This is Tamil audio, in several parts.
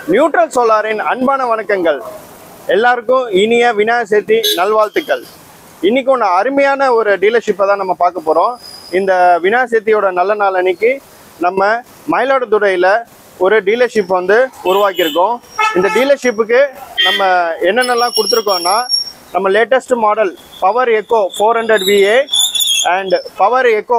நியூட்ரல் சோலாரின் அன்பான வணக்கங்கள் எல்லாருக்கும் இனிய விநாயகர் சதுர்த்தி நல்வாழ்த்துக்கள் இன்னைக்கு ஒன்று அருமையான ஒரு டீலர்ஷிப்பை தான் நம்ம பார்க்க போகிறோம் இந்த விநாயகர் சதுர்த்தியோட நல்ல நாள் அன்னைக்கு நம்ம மயிலாடுதுறையில் ஒரு டீலர்ஷிப் வந்து உருவாக்கியிருக்கோம் இந்த டீலர்ஷிப்புக்கு நம்ம என்னென்னலாம் கொடுத்துருக்கோம்னா நம்ம latest model power echo four hundred VA and power echo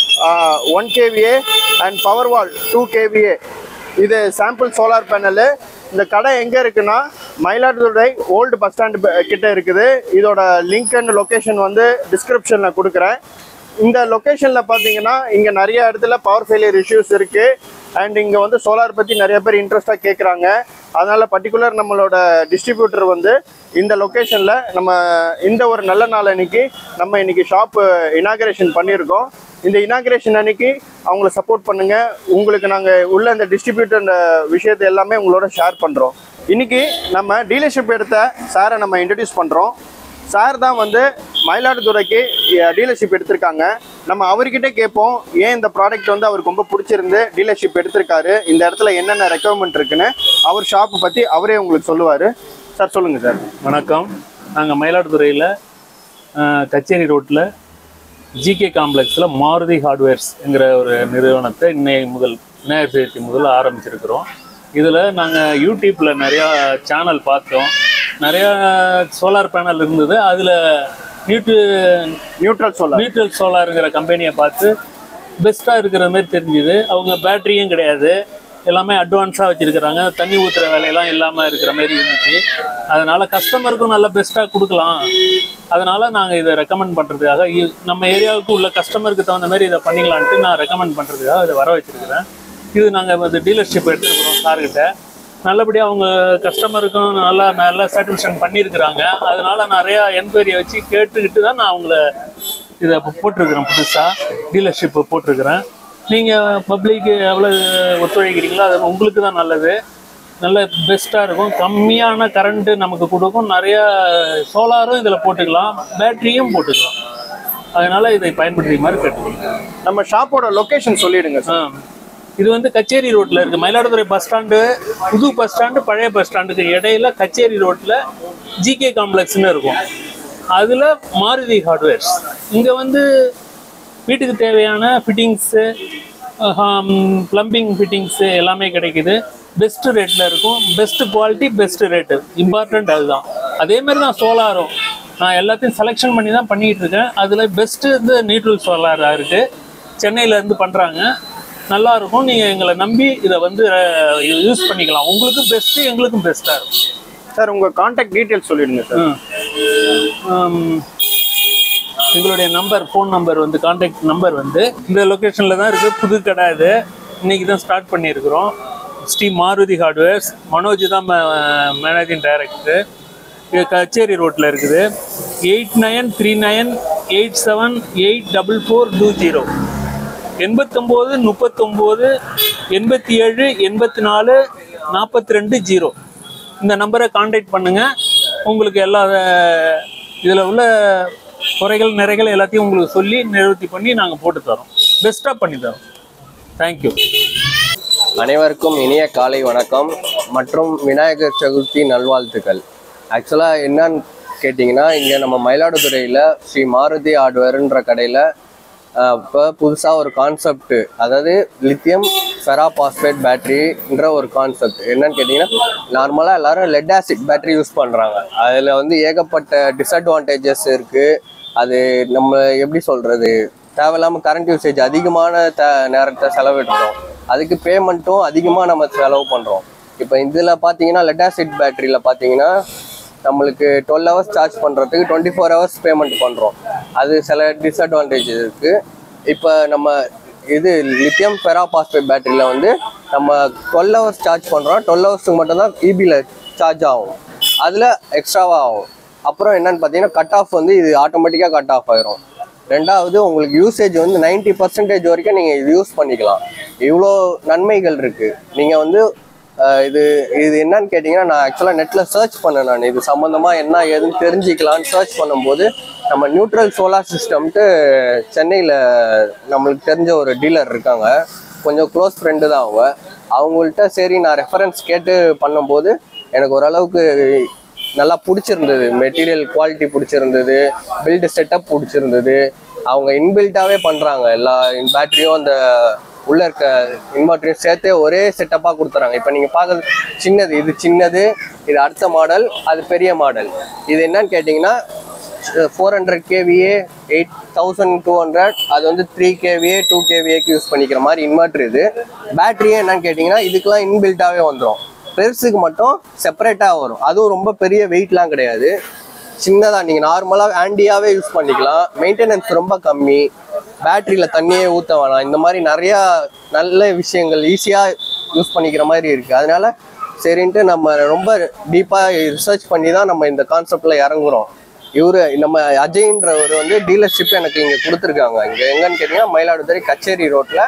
one KVA and power wall two KVA இது சாம்பிள் சோலார் பேனலு இந்த கடை எங்கே இருக்குன்னா மயிலாடுதுறை ஓல்டு பஸ் ஸ்டாண்டு கிட்ட இருக்குது இதோட லிங்க் அண்ட் லொக்கேஷன் வந்து டிஸ்கிரிப்ஷனில் கொடுக்குறேன் இந்த லொக்கேஷனில் பார்த்தீங்கன்னா இங்கே நிறைய இடத்துல பவர் ஃபெயிலியர் இஷ்யூஸ் இருக்குது அண்ட் இங்கே வந்து சோலார் பற்றி நிறைய பேர் இன்ட்ரெஸ்ட்டாக கேட்குறாங்க அதனால் பர்டிகுலர் நம்மளோட டிஸ்ட்ரிபியூட்டர் வந்து இந்த லொக்கேஷனில் நம்ம இந்த ஒரு நல்ல நாள் அன்னைக்கு நம்ம இன்னைக்கு ஷாப் இனாகரேஷன் பண்ணியிருக்கோம் இந்த இனாகரேஷன் அன்னைக்கு அவங்கள சப்போர்ட் பண்ணுங்க உங்களுக்கு நாங்கள் உள்ள இந்த டிஸ்ட்ரிபியூட்டர் விஷயத்தை எல்லாமே உங்களோட ஷேர் பண்ணுறோம் இன்னைக்கு நம்ம டீலர்ஷிப் எடுத்த சாரை நம்ம இன்ட்ரடியூஸ் பண்ணுறோம் சார் தான் வந்து மயிலாடுதுறைக்கு டீலர்ஷிப் எடுத்திருக்காங்க நம்ம அவர்கிட்ட கேட்போம் ஏன் இந்த ப்ராடக்ட் வந்து அவருக்கு ரொம்ப பிடிச்சிருந்து டீலர்ஷிப் எடுத்திருக்காரு இந்த இடத்துல என்னென்ன ரெக்குவயர்மெண்ட் இருக்குன்னு அவர் ஷாப்பை பற்றி அவரே உங்களுக்கு சொல்லுவார் சார் சொல்லுங்கள் சார் வணக்கம் நாங்கள் மயிலாடுதுறையில் கச்சேரி ரோட்டில் ஜிகே காம்ப்ளெக்ஸில் மாருதி ஹார்ட்வேர்ஸ்ங்கிற ஒரு நிறுவனத்தை இன்னைய முதல் விநாயகர் சதுர்த்தி முதல் ஆரம்பிச்சிருக்கிறோம் இதில் நாங்கள் யூடியூப்பில் நிறையா சேனல் பார்த்தோம் நிறையா சோலார் பேனல் இருந்தது அதில் நியூட்ரு நியூட்ரல் சோலார் நியூட்ரல் சோலாருங்கிற கம்பெனியை பார்த்து பெஸ்ட்டாக இருக்கிற மாதிரி தெரிஞ்சுது அவங்க பேட்டரியும் கிடையாது எல்லாமே அட்வான்ஸாக வச்சுருக்கிறாங்க தண்ணி ஊற்றுற வேலையெல்லாம் இல்லாமல் இருக்கிற மாதிரி இருந்துச்சு அதனால் கஸ்டமருக்கும் நல்ல பெஸ்ட்டாக கொடுக்கலாம் அதனால் நாங்கள் இதை ரெக்கமெண்ட் பண்ணுறதுக்காக நம்ம ஏரியாவுக்கு உள்ள கஸ்டமருக்கு தகுந்த மாதிரி இதை பண்ணிக்கலான்ட்டு நான் ரெக்கமெண்ட் பண்ணுறதுக்காக இதை வர வச்சுருக்கிறேன் இது நாங்கள் வந்து டீலர்ஷிப் எடுத்துருக்குறோம் சார்கிட்ட நல்லபடியாக அவங்க கஸ்டமருக்கும் நல்லா நல்லா சாட்டிஸ்ஃபேக்ஷன் பண்ணியிருக்கிறாங்க அதனால நிறையா என்கொயரியை வச்சு கேட்டுக்கிட்டு தான் நான் அவங்கள இதை இப்போ போட்டிருக்கிறேன் புதுசாக டீலர்ஷிப்பு போட்டிருக்கிறேன் நீங்கள் பப்ளிக்கு எவ்வளோ ஒத்துழைக்கிறீங்களோ அது உங்களுக்கு தான் நல்லது நல்ல பெஸ்ட்டாக இருக்கும் கம்மியான கரண்ட்டு நமக்கு கொடுக்கும் நிறையா சோலாரும் இதில் போட்டுக்கலாம் பேட்டரியும் போட்டுக்கலாம் அதனால் இதை பயன்படுத்திய கேட்டுக்கொள்கிறேன் நம்ம ஷாப்போட லொக்கேஷன் சொல்லிடுங்க சார் ஆ. இது வந்து கச்சேரி ரோட்ல இருக்கு மயிலாடுதுறை பஸ் ஸ்டாண்டு புது பஸ் ஸ்டாண்டு பழைய பஸ் ஸ்டாண்டுக்கு இடையில கச்சேரி ரோட்ல ஜிகே காம்ப்ளெக்ஸ்னு இருக்கும் அதுல மாருதி ஹார்ட்வேர்ஸ் இங்க வந்து வீட்டுக்கு தேவையான ஃபிட்டிங்ஸு ப்ளம்பிங் ஃபிட்டிங்ஸு எல்லாமே கிடைக்குது பெஸ்ட் ரேட்டில் இருக்கும் best quality best rate important அதுதான் அதே மாதிரி தான் சோலாரும் நான் எல்லாத்தையும் செலெக்ஷன் பண்ணி தான் பண்ணிட்டு இருக்கேன் அதில் பெஸ்ட்டு வந்து நியூட்ரல் சோலாராக இருக்குது சென்னையில இருந்து பண்ணுறாங்க நல்லா இருக்கும் நீங்கள் எங்களை நம்பி இதை வந்து யூஸ் பண்ணிக்கலாம் உங்களுக்கும் பெஸ்ட்டு எங்களுக்கும் பெஸ்ட்டாக இருக்கும் சார் உங்கள் காண்டாக்ட் டீட்டெயில்ஸ் சொல்லிடுங்க சார் ம். ஆம், எங்களுடைய நம்பர் ஃபோன் நம்பர் வந்து காண்டாக்ட் நம்பர் வந்து இந்த லொக்கேஷனில் தான் இருக்குது புது கடை இது இன்னைக்கு தான் ஸ்டார்ட் பண்ணியிருக்கிறோம் ஸ்ரீ மாருதி ஹார்ட்வேர்ஸ் மனோஜ் தான் மேனேஜிங் டைரக்டர் இது கச்சேரி ரோட்டில் இருக்குது eight nine three nine eight seven eight double four two zero எண்பத்தொம்போது முப்பத்தொம்போது எண்பத்தி ஏழு எண்பத்தி நாலு நாற்பத்தி ரெண்டு ஜீரோ இந்த நம்பரை காண்டாக்ட் பண்ணுங்கள் உங்களுக்கு எல்லா இதில் உள்ள குறைகள் நிறைகள் எல்லாத்தையும் உங்களுக்கு சொல்லி நிவர்த்தி பண்ணி நாங்கள் போட்டு தரோம் பெஸ்ட்டாக பண்ணி தரோம் தேங்க்யூ அனைவருக்கும் இனிய காலை வணக்கம் மற்றும் விநாயகர் சதுர்த்தி நல்வாழ்த்துக்கள் ஆக்சுவலாக என்னன்னு கேட்டிங்கன்னா இங்கே நம்ம மயிலாடுதுறையில் ஸ்ரீ மாருதி ஹார்ட்வேர்ன்ற கடையில் இப்போ புதுசாக ஒரு கான்செப்ட் அதாவது லித்தியம் ஃபெராபாஸ்பேட் பேட்டரின்ற ஒரு கான்செப்ட் என்னன்னு கேட்டிங்கன்னா நார்மலாக எல்லாரும் லெட் ஆசிட் பேட்டரி யூஸ் பண்ணுறாங்க அதில் வந்து ஏகப்பட்ட டிஸ்அட்வான்டேஜஸ் இருக்குது அது நம்ம எப்படி சொல்கிறது தேவையில்லாமல் கரண்ட் யூசேஜ் அதிகமான த நேரத்தை செலவிடுறோம் அதுக்கு பேமெண்ட்டும் அதிகமாக நம்ம செலவு பண்ணுறோம் இப்போ இதில் பார்த்தீங்கன்னா லெட் ஆசிட் பேட்டரியில் பார்த்தீங்கன்னா நம்மளுக்கு டுவெல் ஹவர்ஸ் சார்ஜ் பண்ணுறதுக்கு டுவெண்ட்டி ஃபோர் ஹவர்ஸ் பேமெண்ட் பண்ணுறோம் அது சில டிஸ்அட்வான்டேஜ் இருக்குது இப்போ நம்ம இது லித்தியம் பெராபாஸ்பேட் பேட்டரியில் வந்து நம்ம டுவெல் ஹவர்ஸ் சார்ஜ் பண்ணுறோம் டுவெல் ஹவர்ஸுக்கு மட்டும்தான் இபியில் சார்ஜ் ஆகும் அதில் எக்ஸ்ட்ராவாக ஆகும் அப்புறம் என்னன்னு பார்த்தீங்கன்னா கட் ஆஃப் வந்து இது ஆட்டோமேட்டிக்காக கட் ஆஃப் ஆயிரும் ரெண்டாவது உங்களுக்கு யூசேஜ் வந்து 90% பர்சன்டேஜ் வரைக்கும் நீங்கள் இது யூஸ் பண்ணிக்கலாம் இவ்வளோ நன்மைகள் இருக்குது நீங்கள் வந்து அஹ், இது இது என்னன்னு கேட்டிங்கன்னா நான் ஆக்சுவலாக நெட்டில் சர்ச் பண்ணேன் நான் இது சம்மந்தமாக என்ன ஏதுன்னு தெரிஞ்சுக்கலான்னு சர்ச் பண்ணும்போது நம்ம நியூட்ரல் சோலார் சிஸ்டம்ட்டு சென்னையில் நம்மளுக்கு தெரிஞ்ச ஒரு டீலர் இருக்காங்க கொஞ்சம் க்ளோஸ் ஃப்ரெண்டு தான் அவங்க அவங்கள்ட்ட சரி நான் ரெஃபரன்ஸ் கேட்டு பண்ணும்போது எனக்கு ஓரளவுக்கு நல்லா பிடிச்சிருந்தது மெட்டீரியல் குவாலிட்டி பிடிச்சிருந்தது பில்டு செட்டப் பிடிச்சிருந்தது அவங்க இன்பில்ட்டாகவே பண்ணுறாங்க எல்லா பேட்டரியும் அந்த உள்ள இருக்க இன்வெர்டரையும் சேர்த்தே ஒரே செட்டப்பாக கொடுத்துறாங்க இப்போ நீங்கள் பார்க்கறது சின்னது இது சின்னது இது அடுத்த மாடல் அது பெரிய மாடல் இது என்னன்னு கேட்டிங்கன்னா four hundred KVA eight thousand two hundred அது வந்து த்ரீ கேவிஏ டூ கேவிஏக்கு யூஸ் பண்ணிக்கிற மாதிரி இன்வெர்டர் இது பேட்டரியே என்னன்னு கேட்டிங்கன்னா இதுக்கெல்லாம் இன்பில்ட்டாகவே வந்துடும் பெருசுக்கு மட்டும் செப்பரேட்டாக வரும் அதுவும் ரொம்ப பெரிய வெயிட்லாம் கிடையாது சின்னதாக நீங்கள் நார்மலாக ஆண்டியாகவே யூஸ் பண்ணிக்கலாம் மெயின்டெனன்ஸ் ரொம்ப கம்மி பேட்டரியில் தண்ணியே ஊற்ற வேணாம் இந்த மாதிரி நிறையா நல்ல விஷயங்கள் ஈஸியாக யூஸ் பண்ணிக்கிற மாதிரி இருக்குது அதனால சரின்ட்டு நம்ம ரொம்ப டீப்பாக ரிசர்ச் பண்ணி தான் நம்ம இந்த கான்செப்டில் இறங்குறோம் இவரு நம்ம அஜய்ன்றவர் வந்து டீலர்ஷிப் எனக்கு இங்கே கொடுத்துருக்காங்க இங்கே எங்கன்னு கேட்டிங்கன்னா மயிலாடுதுறை கச்சேரி ரோட்டில்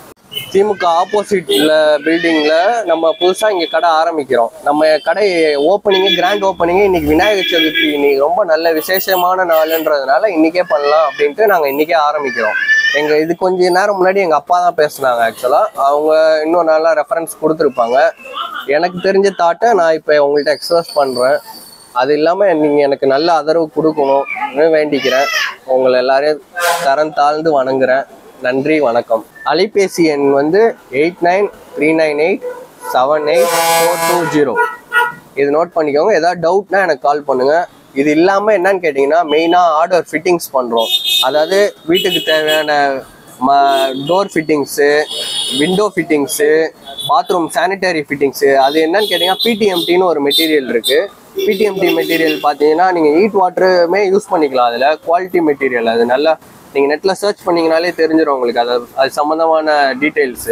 திமுக ஆப்போசிட்ல பில்டிங்ல நம்ம புதுசா இங்க கடை ஆரம்பிக்கிறோம் நம்ம கடை ஓப்பனிங் கிராண்ட் ஓப்பனிங் இன்னைக்கு விநாயகர் சதுர்த்தி இன்னைக்கு ரொம்ப நல்ல விசேஷமான நாளுன்றதுனால இன்னைக்கே பண்ணலாம் அப்படின்ட்டு நாங்க இன்னைக்கே ஆரம்பிக்கிறோம் எங்க இது கொஞ்ச நேரம் முன்னாடி எங்க அப்பா தான் பேசுனாங்க ஆக்சுவலா அவங்க இன்னும் நல்லா ரெஃபரன்ஸ் கொடுத்துருப்பாங்க எனக்கு தெரிஞ்ச தாட்டை நான் இப்போ உங்கள்கிட்ட எக்ஸ்பிரஸ் பண்றேன் அது இல்லாம நீங்க எனக்கு நல்ல ஆதரவு கொடுக்கணும்னு வேண்டிக்கிறேன் உங்களை எல்லாரையும் தரம் தாழ்ந்து வணங்குறேன் நன்றி வணக்கம் அலைபேசி எண் வந்து eight nine three nine eight seven eight four two zero இது நோட் பண்ணிக்கோங்க ஏதாவது டவுட்னா எனக்கு கால் பண்ணுங்க இது இல்லாமல் என்னன்னு கேட்டிங்கன்னா மெயினாக ஆர்டர் ஃபிட்டிங்ஸ் பண்ணுறோம் அதாவது வீட்டுக்கு தேவையான ம door fittings window fittings bathroom sanitary fittings அது என்னன்னு கேட்டிங்கன்னா பிடிஎம்டின்னு ஒரு மெட்டீரியல் இருக்குது பிடிஎம்டி மெட்டீரியல் பார்த்தீங்கன்னா நீங்கள் ஹீட் வாட்டருமே யூஸ் பண்ணிக்கலாம் அதில் குவாலிட்டி மெட்டீரியல் அது நல்லா நீங்கள் நெட்டில் சர்ச் பண்ணீங்கனாலே தெரிஞ்சிடும் உங்களுக்கு அது அது சம்மந்தமான டீட்டெயில்ஸு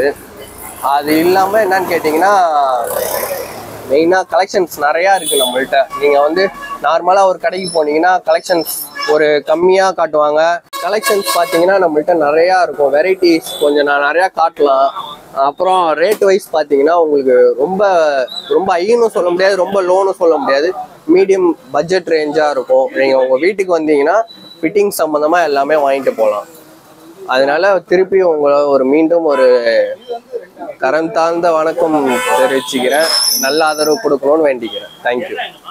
அது இல்லாமல் என்னன்னு கேட்டிங்கன்னா மெயினாக கலெக்ஷன்ஸ் நிறையா இருக்குது நம்மள்ட்ட நீங்கள் வந்து நார்மலாக ஒரு கடைக்கு போனீங்கன்னா கலெக்ஷன்ஸ் ஒரு கம்மியாக காட்டுவாங்க கலெக்ஷன்ஸ் பார்த்தீங்கன்னா நம்மள்ட்ட நிறையா இருக்கும் வெரைட்டிஸ் கொஞ்சம் நான் நிறையா காட்டலாம் அப்புறம் ரேட் வைஸ் பார்த்தீங்கன்னா உங்களுக்கு ரொம்ப ரொம்ப ஹைன்னு சொல்ல முடியாது ரொம்ப லோன்னு சொல்ல முடியாது மீடியம் பட்ஜெட் ரேஞ்சாக இருக்கும் நீங்கள் உங்கள் வீட்டுக்கு வந்தீங்கன்னா ஃபிட்டிங் சம்மந்தமாக எல்லாமே வாங்கிட்டு போகலாம் அதனால திருப்பி உங்களை ஒரு மீண்டும் ஒரு கரம் தாழ்ந்த வணக்கம் தெரிவிச்சுக்கிறேன் நல்ல ஆதரவு கொடுக்கணும்னு வேண்டிக்கிறேன் தேங்க்யூ